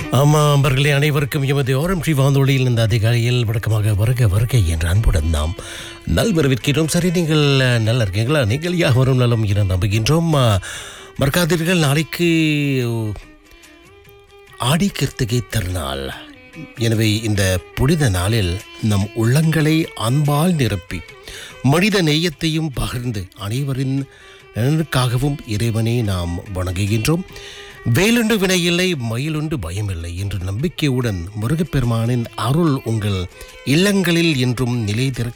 ஆமாம் அவர்களே அனைவருக்கும் எமது ஓரம் ஸ்ரீ வானொலியில் இந்த அதிகாலையில் வழக்கமாக வருக வருக என்ற அன்புடன் நாம் நல்வரவிற்கிறோம் சரி நீங்கள் அஹ், நல்லா இருக்கீங்களா நீங்கள் யாவரும் நலம் என நம்புகின்றோம் அஹ், மறக்காதீர்கள் நாளைக்கு ஆடி கிருத்திகை திருநாள் எனவே இந்த புனித நாளில் நம் உள்ளங்களை அன்பால் நிரப்பி மனித நேயத்தையும் பகிர்ந்து அனைவரின் நலனுக்காகவும் இறைவனை நாம் வணங்குகின்றோம் வேலுண்டு வினையில்லை மயிலுண்டு பயமில்லை என்ற நம்பிக்கையுடன் முருகப்பெருமானின் அருள் உங்கள் இல்லங்களில் என்றும் நிலைத்திருக்க